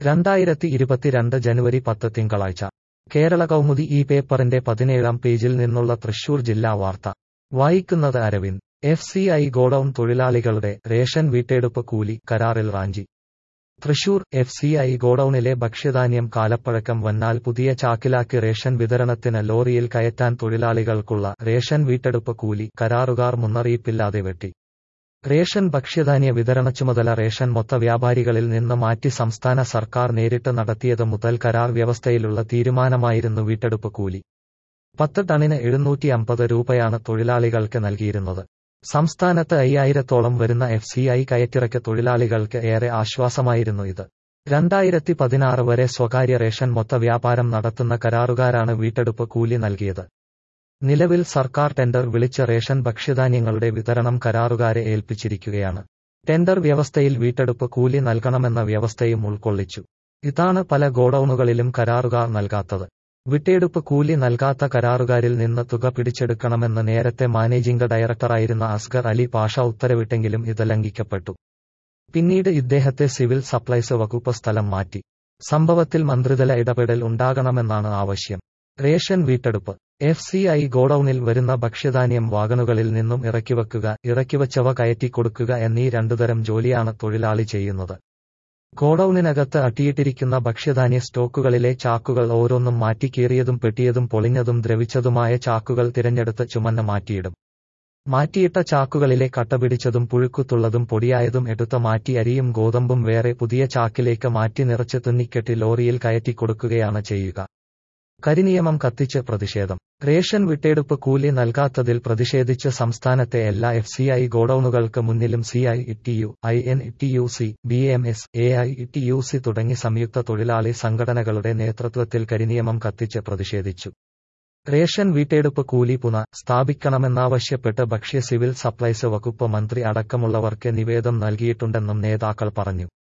രണ്ടായിരത്തി ഇരുപത്തിരണ്ട് ജനുവരി പത്ത് തിങ്കളാഴ്ച കേരള കൗമുദി ഈ പേപ്പറിന്റെ പതിനേഴാം പേജിൽ നിന്നുള്ള തൃശൂർ ജില്ലാ വാർത്ത വായിക്കുന്നത് Aravind F C I godown തൊഴിലാളികളുടെ റേഷൻ വീട്ടെടുപ്പ് കൂലി കരാറിൽ റാഞ്ചി തൃശൂർ എഫ് സി ഐ ഗോഡൌണിലെ ഭക്ഷ്യധാന്യം കാലപ്പഴക്കം വന്നാൽ പുതിയ ചാക്കിലാക്കി റേഷൻ വിതരണത്തിന് ലോറിയിൽ കയറ്റാൻ തൊഴിലാളികൾക്കുള്ള റേഷൻ വീട്ടെടുപ്പ് കൂലി കരാറുകാർ മുന്നറിയിപ്പില്ലാതെ വെട്ടി റേഷൻ ഭക്ഷ്യധാന്യ വിതരണ ചുമതല റേഷൻ മൊത്ത വ്യാപാരികളിൽ നിന്ന് മാറ്റി സംസ്ഥാന സർക്കാർ നേരിട്ട് നടത്തിയത് മുതൽ കരാർ വ്യവസ്ഥയിലുള്ള തീരുമാനമായിരുന്നു വീട്ടെടുപ്പ് കൂലി പത്ത് ടണിന് എഴുന്നൂറ്റി അമ്പത് രൂപയാണ് തൊഴിലാളികൾക്ക് നൽകിയിരുന്നത് സംസ്ഥാനത്ത് അയ്യായിരത്തോളം വരുന്ന എഫ് സി ഐ കയറ്റിറക്ക തൊഴിലാളികൾക്ക് ഏറെ ആശ്വാസമായിരുന്നു ഇത് രണ്ടായിരത്തി പതിനാറ് വരെ സ്വകാര്യ റേഷൻ മൊത്ത വ്യാപാരം നടത്തുന്ന കരാറുകാരാണ് വീട്ടെടുപ്പ് കൂലി നൽകിയത് നിലവിൽ സർക്കാർ ടെൻഡർ വിളിച്ച റേഷൻ ഭക്ഷ്യധാന്യങ്ങളുടെ വിതരണം കരാറുകാരെ ഏൽപ്പിച്ചിരിക്കുകയാണ് ടെൻഡർ വ്യവസ്ഥയിൽ വീട്ടെടുപ്പ് കൂലി നൽകണമെന്ന വ്യവസ്ഥയും ഉൾക്കൊള്ളിച്ചു ഇതാണ് പല ഗോഡൌണുകളിലും കരാറുകാർ നൽകാത്തത് വിട്ടെടുപ്പ് കൂലി നൽകാത്ത കരാറുകാരിൽ നിന്ന് തുക പിടിച്ചെടുക്കണമെന്ന് നേരത്തെ മാനേജിംഗ് ഡയറക്ടറായിരുന്ന അസ്ഗർ അലി പാഷ ഉത്തരവിട്ടെങ്കിലും ഇത് ലംഘിക്കപ്പെട്ടു പിന്നീട് ഇദ്ദേഹത്തെ സിവിൽ സപ്ലൈസ് വകുപ്പ് സ്ഥലം മാറ്റി സംഭവത്തിൽ മന്ത്രിതല ഇടപെടൽ ഉണ്ടാകണമെന്നാണ് ആവശ്യം റേഷൻ വീട്ടെടുപ്പ് എഫ് സി ഐ ഗോഡൌണിൽ വരുന്ന ഭക്ഷ്യധാന്യം വാഗണുകളിൽ നിന്നും ഇറക്കിവെക്കുക ഇറക്കിവച്ചവ കയറ്റിക്കൊടുക്കുക എന്നീ രണ്ടുതരം ജോലിയാണ് തൊഴിലാളി ചെയ്യുന്നത് ഗോഡൌണിനകത്ത് അട്ടിയിട്ടിരിക്കുന്ന ഭക്ഷ്യധാന്യ സ്റ്റോക്കുകളിലെ ചാക്കുകൾ ഓരോന്നും മാറ്റി കീറിയതും പെട്ടിയതും പൊളിഞ്ഞതും ദ്രവിച്ചതുമായ ചാക്കുകൾ തിരഞ്ഞെടുത്ത് ചുമന്ന മാറ്റിയിടും മാറ്റിയിട്ട ചാക്കുകളിലെ കട്ടപിടിച്ചതും പുഴുക്കുത്തുള്ളതും പൊടിയായതും എടുത്ത് മാറ്റി അരിയും ഗോതമ്പും വേറെ പുതിയ ചാക്കിലേക്ക് മാറ്റി നിറച്ച് തുന്നിക്കെട്ടി ലോറിയിൽ കയറ്റി കൊടുക്കുകയാണ് ചെയ്യുക കരിനിയമം കത്തിച്ച് പ്രതിഷേധം റേഷൻ വിട്ടെടുപ്പ് കൂലി നൽകാത്തതിൽ പ്രതിഷേധിച്ച് സംസ്ഥാനത്തെ എല്ലാ എഫ് സി ഐ ഗോഡൌണുകൾക്ക് മുന്നിലും C I T U I N T U C B M S A I T U C തുടങ്ങി സംയുക്ത തൊഴിലാളി സംഘടനകളുടെ നേതൃത്വത്തിൽ കരിനിയമം കത്തിച്ച് പ്രതിഷേധിച്ചു റേഷൻ വീട്ടെടുപ്പ് കൂലി പുന സ്ഥാപിക്കണമെന്നാവശ്യപ്പെട്ട് ഭക്ഷ്യ സിവിൽ സപ്ലൈസ് വകുപ്പ് മന്ത്രി അടക്കമുള്ളവർക്ക് നിവേദനം നൽകിയിട്ടുണ്ടെന്നും നേതാക്കൾ പറഞ്ഞു